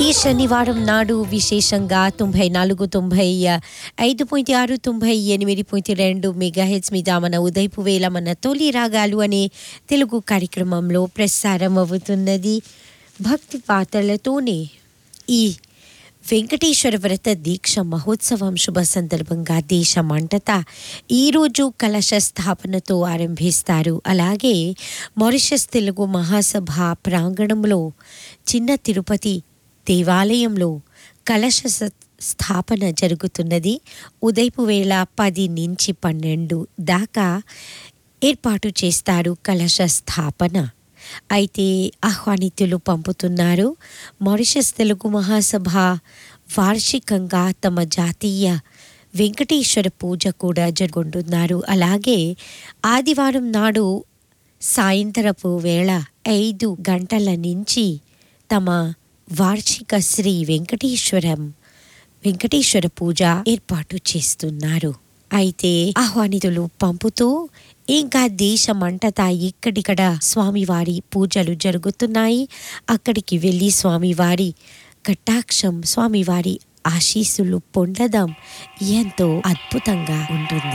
ఈ శనివారం నాడు విశేషంగా తొంభై నాలుగు తొంభై ఐదు పాయింట్ ఆరు తొంభై ఎనిమిది పాయింట్ రెండు మెగాహెడ్స్ మీద మన ఉదయపు వేళ మన తొలి రాగాలు అనే తెలుగు కార్యక్రమంలో ప్రసారం అవుతున్నది భక్తి పాత్రలతోనే ఈ వెంకటేశ్వర వ్రత దీక్ష మహోత్సవం శుభ సందర్భంగా దేశమంతటా ఈరోజు కలశ స్థాపనతో ఆరంభిస్తారు అలాగే మారిషస్ తెలుగు మహాసభ ప్రాంగణంలో చిన్న తిరుపతి దేవాలయంలో కలశ స- స్థాపన జరుగుతున్నది ఉదయపు వేళ పది నుంచి పన్నెండు దాకా ఏర్పాటు చేస్తారు కలశ స్థాపన అయితే ఆహ్వానితులు పంపుతున్నారు మారిషస్ తెలుగు మహాసభ వార్షికంగా తమ జాతీయ వెంకటేశ్వర పూజ కూడా జరుగుతున్నారు అలాగే ఆదివారం నాడు సాయంత్రపు వేళ ఐదు గంటల నుంచి తమ వార్షిక శ్రీ వెంకటేశ్వరం వెంకటేశ్వర పూజ ఏర్పాటు చేస్తున్నారు అయితే ఆహ్వానితులు పంపుతూ ఇంకా దేశమంతటా ఇక్కడిక్కడ స్వామివారి పూజలు జరుగుతున్నాయి అక్కడికి వెళ్ళి స్వామివారి కటాక్షం స్వామివారి ఆశీస్సులు పొందడం ఎంతో అద్భుతంగా ఉంటుంది